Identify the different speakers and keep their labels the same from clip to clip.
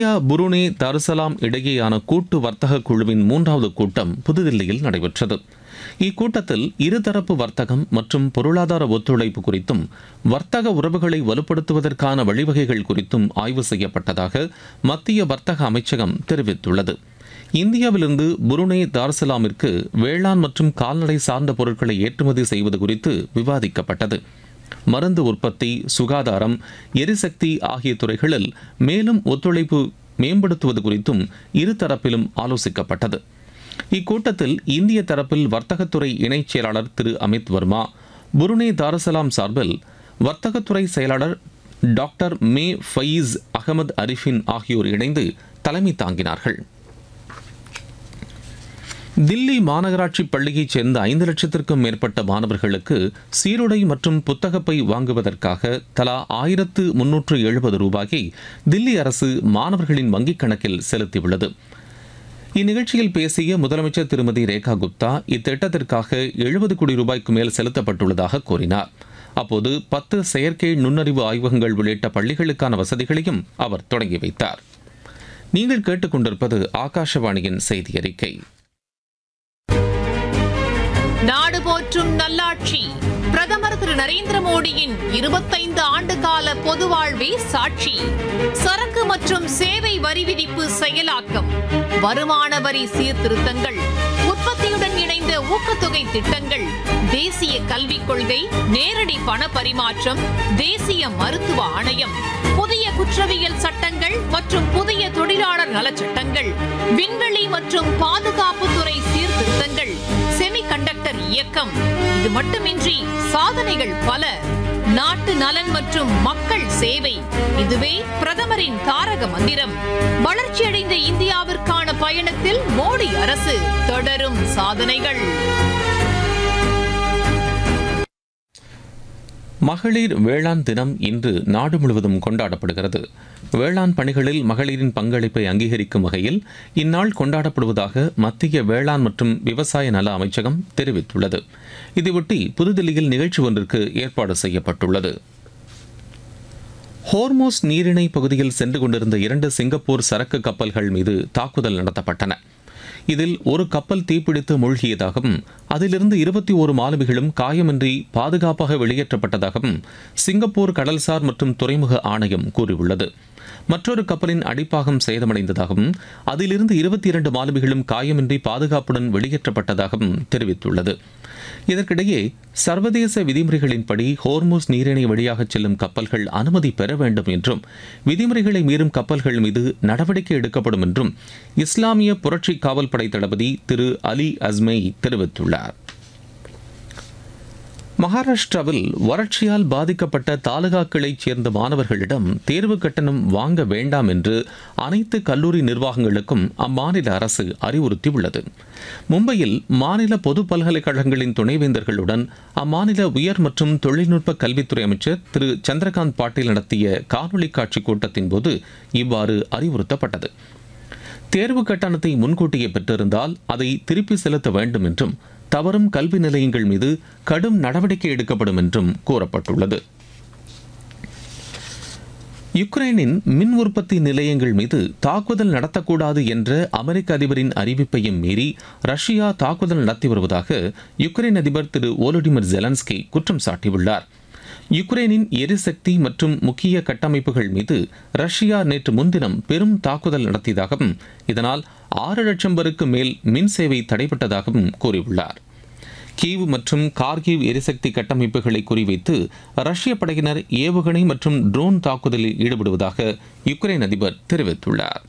Speaker 1: India Brunei தருசலாம் இடையேயான கூட்டு வர்த்தக குழுவின் மூன்றாவது கூட்டம் புதுதில்லியில் நடைபெற்றது இக்கூட்டத்தில் இருதரப்பு வர்த்தகம் மற்றும் பொருளாதார ஒத்துழைப்பு குறித்தும் வர்த்தக உறவுகளை வலுப்படுத்துவதற்கான வழிவகைகள் குறித்தும் ஆய்வு செய்யப்பட்டதாக மத்திய வர்த்தக அமைச்சகம் தெரிவித்துள்ளது இந்தியாவிலிருந்து புருனே தார்சலாமிற்கு வேளாண் மற்றும் கால்நடை சார்ந்த பொருட்களை ஏற்றுமதி செய்வது குறித்து விவாதிக்கப்பட்டது மருந்து உற்பத்தி சுகாதாரம் எரிசக்தி ஆகிய துறைகளில் மேலும் ஒத்துழைப்பு மேம்படுத்துவது குறித்தும் இருதரப்பிலும் ஆலோசிக்கப்பட்டது இக்கூட்டத்தில் இந்திய தரப்பில் வர்த்தகத்துறை இணைச் செயலாளர் திரு அமித் வர்மா புருனே தாரசலாம் சார்பில் வர்த்தகத்துறை செயலாளர் doctor May Faiz Ahmad Arifin ஆகியோர் இணைந்து தலைமை தாங்கினார்கள் தில்லி மாநகராட்சி பள்ளியைச் சேர்ந்த ஐந்து லட்சத்திற்கும் மேற்பட்ட மாணவர்களுக்கு சீருடை மற்றும் புத்தகப்பை வாங்குவதற்காக தலா ஆயிரத்து முன்னூற்று எழுபது ரூபாயை தில்லி அரசு மாணவர்களின் வங்கிக் கணக்கில் செலுத்தியுள்ளது இந்நிகழ்ச்சியில் பேசிய முதலமைச்சர் திருமதி ரேகா குப்தா இத்திட்டத்திற்காக எழுபது கோடி ரூபாய்க்கு மேல் செலுத்தப்பட்டுள்ளதாக கூறினார் அப்போது பத்து செயற்கை நுண்ணறிவு ஆய்வகங்கள் உள்ளிட்ட பள்ளிகளுக்கான வசதிகளையும் அவர் தொடங்கி வைத்தார் நீங்கள் கேட்டுக்கொண்டிருப்பது ஆகாஷவாணியின் செய்தி அறிக்கை
Speaker 2: நாடு போற்றும் நல்லாட்சி பிரதமர் திரு நரேந்திர மோடியின் இருபத்தைந்து ஆண்டு கால பொது வாழ்வே சாட்சி சரக்கு மற்றும் சேவை வரி விதிப்பு செயலாக்கம் வருமான வரி சீர்திருத்தங்கள் உற்பத்தியுடன் இணைந்த ஊக்கத்தொகை திட்டங்கள் தேசிய கல்விக் கொள்கை நேரடி பண பரிமாற்றம் தேசிய மருத்துவ ஆணையம் புதிய குற்றவியல் சட்டங்கள் மற்றும் புதிய தொழிலாளர் நலச்சட்டங்கள் விண்வெளி மற்றும் பாதுகாப்புத்துறை சீர்திருத்தங்கள் செமிகண்டக்டர் இயக்கம் இது மட்டுமின்றி சாதனைகள் பல நாட்டு நலன் மற்றும் மக்கள் சேவை இதுவே பிரதமரின் தாரக மந்திரம் வளர்ச்சியடைந்த இந்தியாவிற்கான பயணத்தில் மோடி அரசு தொடரும் சாதனைகள்
Speaker 1: மகளிர் வேளாண் தினம் இன்று நாடு முழுவதும் கொண்டாடப்படுகிறது வேளாண் பணிகளில் மகளிரின் பங்களிப்பை அங்கீகரிக்கும் வகையில் இந்நாள் கொண்டாடப்படுவதாக மத்திய வேளாண் மற்றும் விவசாய நல அமைச்சகம் தெரிவித்துள்ளது இதையொட்டி புதுதில்லியில் நிகழ்ச்சி ஒன்றிற்கு ஏற்பாடு செய்யப்பட்டுள்ளது ஹோர்மோஸ் நீரிணை பகுதியில் சென்று கொண்டிருந்த இரண்டு சிங்கப்பூர் சரக்கு கப்பல்கள் மீது தாக்குதல் நடத்தப்பட்டன இதில் ஒரு கப்பல் தீப்பிடித்து மூழ்கியதாகவும் அதிலிருந்து இருபத்தி ஓரு மாலுமிகளும் காயமின்றி பாதுகாப்பாக வெளியேற்றப்பட்டதாகவும் சிங்கப்பூர் கடல்சார் மற்றும் துறைமுக ஆணையம் கூறியுள்ளது மற்றொரு கப்பலின் அடிப்பாகம் சேதமடைந்ததாகவும் அதிலிருந்து இருபத்தி இரண்டு மாலுமிகளும் காயமின்றி பாதுகாப்புடன் வெளியேற்றப்பட்டதாகவும் தெரிவித்துள்ளது இதற்கிடையே சர்வதேச விதிமுறைகளின்படி ஹோர்மோஸ் நீரிணை வழியாக செல்லும் கப்பல்கள் அனுமதி பெற வேண்டும் என்றும் விதிமுறைகளை மீறும் கப்பல்கள் மீது நடவடிக்கை எடுக்கப்படும் என்றும் இஸ்லாமிய புரட்சி காவல் படை தளபதி திரு அலி அஸ்மை தெரிவித்துள்ளார் மகாராஷ்டிராவில் வறட்சியால் பாதிக்கப்பட்ட தாலுகாக்களைச் சேர்ந்த மாணவர்களிடம் தேர்வு கட்டணம் வாங்க வேண்டாம் என்று அனைத்து கல்லூரி நிர்வாகங்களுக்கும் அம்மாநில அரசு அறிவுறுத்தியுள்ளது மும்பையில் மாநில பொது பல்கலைக்கழகங்களின் துணைவேந்தர்களுடன் அம்மாநில உயர் மற்றும் தொழில்நுட்ப கல்வித்துறை அமைச்சர் திரு சந்திரகாந்த் பாட்டீல் நடத்திய காணொலி காட்சி கூட்டத்தின் போது இவ்வாறு அறிவுறுத்தப்பட்டது தேர்வு கட்டணத்தை முன்கூட்டியே பெற்றிருந்தால் அதை திருப்பி செலுத்த வேண்டும் என்றும் தவறும் கல்வி நிலையங்கள் மீது கடும் நடவடிக்கை எடுக்கப்படும் என்றும் கூறப்பட்டுள்ளது யுக்ரைனின் மின் உற்பத்தி நிலையங்கள் மீது தாக்குதல் நடத்தக்கூடாது என்ற அமெரிக்க அதிபரின் அறிவிப்பையும் மீறி ரஷ்யா தாக்குதல் நடத்தி வருவதாக யுக்ரைன் அதிபர் திரு ஓலோடிமிர் ஜெலன்ஸ்கி குற்றம் சாட்டியுள்ளார் யுக்ரைனின் எரிசக்தி மற்றும் முக்கிய கட்டமைப்புகள் மீது ரஷ்யா நேற்று முன்தினம் பெரும் தாக்குதல் நடத்தியதாகவும் இதனால் ஆறு லட்சம் பேருக்கு மேல் மின் சேவை தடைப்பட்டதாகவும் கூறியுள்ளார் கீவ் மற்றும் கார்கிவ் எரிசக்தி கட்டமைப்புகளை குறிவைத்து ரஷ்ய படையினர் ஏவுகணை மற்றும் ட்ரோன் தாக்குதலில் ஈடுபடுவதாக யுக்ரைன் அதிபர் தெரிவித்துள்ளார்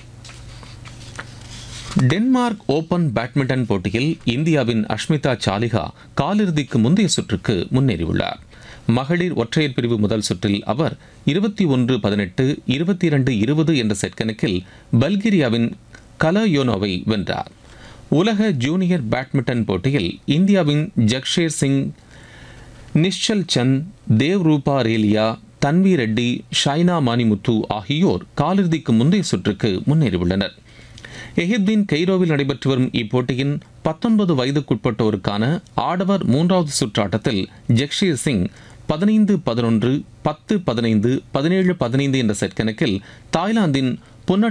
Speaker 1: டென்மார்க் ஓபன் பேட்மிண்டன் போட்டியில் இந்தியாவின் அஷ்மிதா சாலிகா காலிறுதிக்கு முந்தைய சுற்றுக்கு முன்னேறியுள்ளார் மகளிர் ஒற்றையர் பிரிவு முதல் சுற்றில் அவர் இருபத்தி ஒன்று பதினெட்டு இருபத்தி இரண்டு இருபது என்ற செட் கணக்கில் பல்கேரியாவின் கலயோனோவை வென்றார் உலக ஜூனியர் பேட்மிண்டன் போட்டியில் இந்தியாவின் ஜக்ஷேர் சிங் நிஷல் சந்த் தேவ் ரூபா ரேலியா தன்வி ரெட்டி ஷைனா மானிமுத்து ஆகியோர் காலிறுதிக்கு முந்தைய சுற்றுக்கு முன்னேறியுள்ளனர் எகிப்தின் கெய்ரோவில் நடைபெற்று வரும் இப்போட்டியின் பத்தொன்பது வயதுக்குட்பட்டோருக்கான ஆடவர் மூன்றாவது சுற்று ஆட்டத்தில் ஜக்ஷீர் சிங் பதினைந்து பதினொன்று பத்து பதினைந்து பதினேழு பதினைந்து என்ற செட் கணக்கில் தாய்லாந்தின் புன்னட்